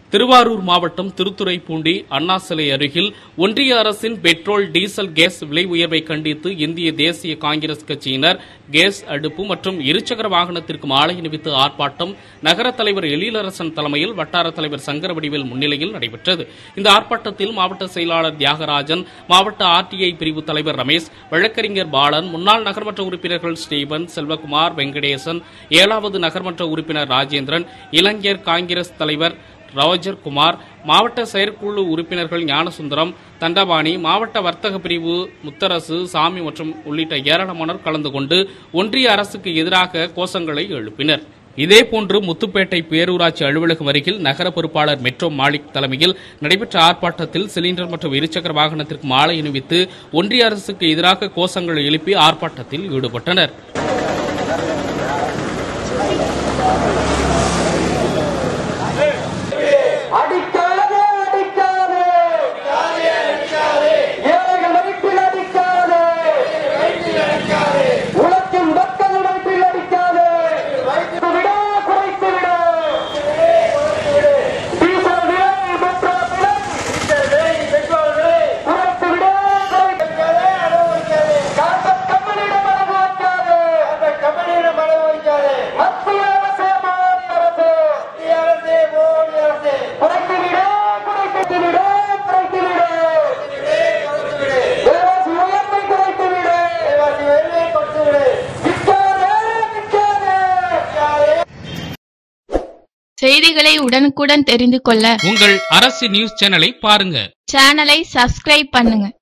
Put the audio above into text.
திருவாரூர் மாவட்டம் திருத்துறைப்பூண்டி அண்ணா சிலை அருகில் ஒன்றிய அரசின் பெட்ரோல் டீசல் கேஸ் விலை உயர்வை கண்டித்து இந்திய தேசிய காங்கிரஸ் கட்சியினர் கேஸ் அடுப்பு மற்றும் இருசக்கர வாகனத்திற்கு மாலை அணிவித்து ஆர்ப்பாட்டம் நகர தலைவர் எழிலரசன் தலைமையில் வட்டார தலைவர் சங்கரவடிவேல் முன்னிலையில் நடைபெற்றது இந்த ஆர்ப்பாட்டத்தில் மாவட்ட செயலாளர் தியாகராஜன் மாவட்ட ஆர்டிஐ பிரிவு தலைவர் ரமேஷ் வழக்கறிஞர் பாலன் முன்னாள் நகர்மன்ற உறுப்பினர்கள் ஸ்டீவன் செல்வகுமார் வெங்கடேசன் ஏழாவது நகர்மன்ற உறுப்பினர் ராஜேந்திரன் இளைஞர் காங்கிரஸ் தலைவர் ரோஜர் குமார் மாவட்ட செயற்குழு உறுப்பினர்கள் ஞானசுந்தரம் தண்டபாணி மாவட்ட வர்த்தக பிரிவு முத்தரசு சாமி மற்றும் உள்ளிட்ட ஏராளமானோர் கலந்து கொண்டு ஒன்றிய அரசுக்கு எதிராக கோஷங்களை எழுப்பினர் இதேபோன்று முத்துப்பேட்டை பேரூராட்சி அலுவலகம் அருகில் நகர பொறுப்பாளர் மெட்ரோ மாலிக் தலைமையில் நடைபெற்ற ஆர்ப்பாட்டத்தில் சிலிண்டர் மற்றும் இருசக்கர வாகனத்திற்கு மாலை அணிவித்து ஒன்றிய அரசுக்கு எதிராக கோஷங்களை எழுப்பி ஆர்ப்பாட்டத்தில் ஈடுபட்டனர் அடிக்காதே அடிக்காதே ஏழைகள் வயிற்றில் அடிக்காதே உழைக்கும் மக்கள் வயிற்றில் அடிக்காதே விட குறைத்து விட டீசல் விலை பெட்ரோல் விலை குறைத்து விட கார்பன் கம்பெனியிடம் அளவு வைக்காதே மத்திய அரசே மோடி அரசே குறைத்து விட குறைத்து விட குறைத்து விட விலைவாசி உயர்வை குறைத்து விட விற்காதே விற்காதே செய்திகளை உடனுக்குடன் தெரிந்து கொள்ள உங்கள் அரசு நியூஸ் சேனலை பாருங்க சேனலை சப்ஸ்கிரைப் பண்ணுங்க